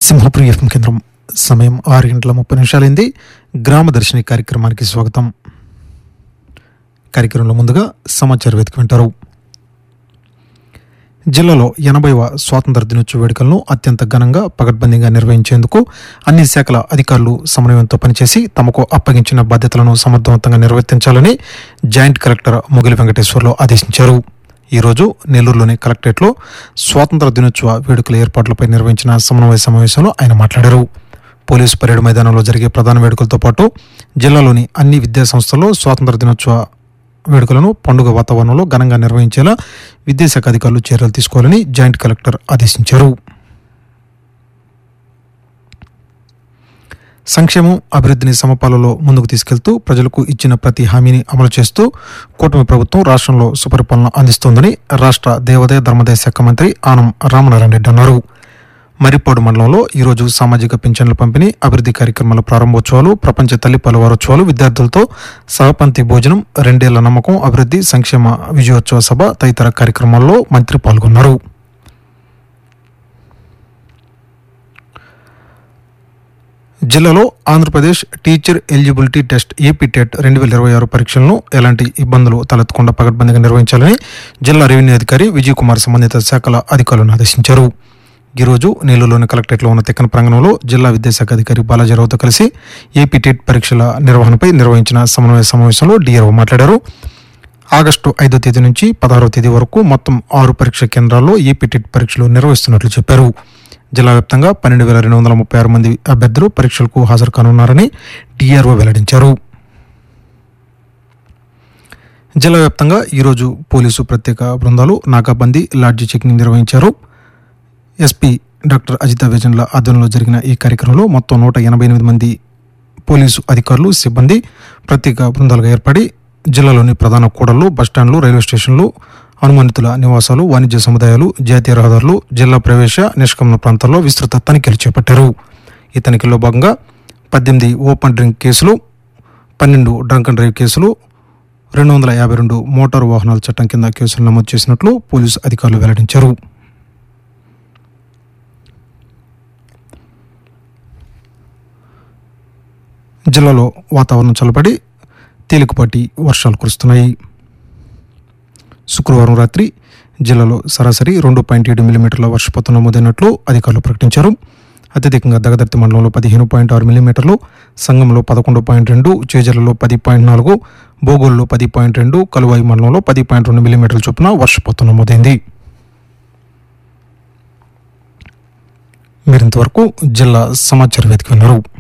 Simhapuri FM కేంద్రం సమయం ఆరు గంటల ముప్పై నిమిషాలైంది గ్రామ దర్శిని కార్యక్రమానికి స్వాగతం కార్యక్రమంలో ముందుగా సమాచార వేదిక వింటారు జిల్లాలో ఎనభైవ స్వాతంత్ర దినోత్సవ వేడుకలను అత్యంత ఘనంగా పగడ్బందీగా నిర్వహించేందుకు అన్ని శాఖల అధికారులు సమన్వయంతో పనిచేసి తమకు అప్పగించిన బాధ్యతలను సమర్థవంతంగా నిర్వర్తించాలని జాయింట్ కలెక్టర్ మొగిలి వెంకటేశ్వర్లు ఆదేశించారు ఈరోజు నెల్లూరులోని కలెక్టరేట్లో స్వాతంత్ర దినోత్సవ వేడుకల ఏర్పాట్లపై నిర్వహించిన సమన్వయ సమావేశంలో ఆయన మాట్లాడారు పోలీసు పరేడ్ మైదానంలో జరిగే ప్రధాన వేడుకలతో పాటు జిల్లాలోని అన్ని విద్యా సంస్థల్లో స్వాతంత్ర దినోత్సవ వేడుకలను పండుగ వాతావరణంలో ఘనంగా నిర్వహించేలా విద్యాశాఖ అధికారులు చర్యలు తీసుకోవాలని జాయింట్ కలెక్టర్ ఆదేశించారు సంక్షేమం అభివృద్ధిని సమపాలలో ముందుకు తీసుకెళ్తూ ప్రజలకు ఇచ్చిన ప్రతి హామీని అమలు చేస్తూ కూటమి ప్రభుత్వం రాష్ట్రంలో సుపరిపాలన అందిస్తోందని రాష్ట్ర దేవాదాయ ధర్మదాయ శాఖ మంత్రి ఆనం రామనారాయణ రెడ్డి అన్నారు మరిపాడు మండలంలో ఈరోజు సామాజిక పింఛన్ల పంపిణీ అభివృద్ధి కార్యక్రమాల ప్రారంభోత్సవాలు ప్రపంచ తల్లిపాల వారోత్సవాలు విద్యార్థులతో సహపంక్తి భోజనం రెండేళ్ల నమ్మకం అభివృద్ధి సంక్షేమ విజయోత్సవ సభ తదితర కార్యక్రమాల్లో మంత్రి పాల్గొన్నారు జిల్లాలో Andhra Pradesh teacher eligibility test AP TET రెండు వేల ఇరవై ఆరు పరీక్షలను ఎలాంటి ఇబ్బందులు తలెత్తకుండా పకడ్బందీగా నిర్వహించాలని జిల్లా రెవెన్యూ అధికారి విజయ్ కుమార్ సంబంధిత శాఖల అధికారులను ఆదేశించారు ఈరోజు నెల్లూరులోని కలెక్టరేట్లో ఉన్న తెక్కన ప్రాంగణంలో జిల్లా విద్యాశాఖ అధికారి బాలాజీరావుతో కలిసి ఏపీ టెట్ పరీక్షల నిర్వహణపై నిర్వహించిన సమన్వయ సమావేశంలో డీఆర్ఓ మాట్లాడారు ఆగస్టు ఐదో తేదీ నుంచి పదహారో తేదీ వరకు మొత్తం ఆరు పరీక్ష కేంద్రాల్లో ఏపీ టెట్ పరీక్షలు నిర్వహిస్తున్నట్లు చెప్పారు జిల్లా వ్యాప్తంగా పన్నెండు వేల రెండు వందల ముప్పై ఆరు మంది అభ్యర్థులు పరీక్షలకు హాజరు కానున్నారని డిఆర్ఓ వెల్లడించారు జిల్లా వ్యాప్తంగా ఈరోజు పోలీసు ప్రత్యేక బృందాలు నాకాబందీ లాడ్జి చెకింగ్ నిర్వహించారు ఎస్పీ డాక్టర్ అజిత వేజన్ల ఆధ్వర్యంలో జరిగిన ఈ కార్యక్రమంలో మొత్తం నూట ఎనభై ఎనిమిది మంది పోలీసు అధికారులు సిబ్బంది ప్రత్యేక బృందాలుగా ఏర్పడి జిల్లాలోని ప్రధాన కూడళ్లు బస్టాండ్లు రైల్వే స్టేషన్లు అనుమానితుల నివాసాలు వాణిజ్య సముదాయాలు జాతీయ రహదారులు జిల్లా ప్రవేశ నిష్క్రమణ ప్రాంతాల్లో విస్తృత తనిఖీలు చేపట్టారు ఈ తనిఖీల్లో భాగంగా పద్దెనిమిది ఓపెన్ డ్రింక్ కేసులు పన్నెండు డ్రంక్ అండ్ డ్రైవ్ కేసులు రెండు వందల యాభై రెండు మోటారు వాహనాల చట్టం కింద కేసులు నమోదు చేసినట్లు పోలీసు అధికారులు వెల్లడించారు జిల్లాలో వాతావరణం చల్లబడి తేలికపాటి వర్షాలు కురుస్తున్నాయి శుక్రవారం రాత్రి జిల్లాలో సరాసరి రెండు పాయింట్ ఏడు మిల్లీమీటర్ల వర్షపాతం నమోదైనట్లు అధికారులు ప్రకటించారు అత్యధికంగా దగదర్తి మండలంలో పదిహేను పాయింట్ ఆరు మిల్లీమీటర్లు సంగంలో పదకొండు పాయింట్ రెండు చేజర్లలో పది పాయింట్ నాలుగు బోగోల్లో పది పాయింట్ రెండు కలువాయి మండలంలో పది పాయింట్ రెండు మిల్లీమీటర్ల చొప్పున వర్షపాతం నమోదైంది మీరింతవరకు జిల్లా సమాచార వేదిక విన్నారు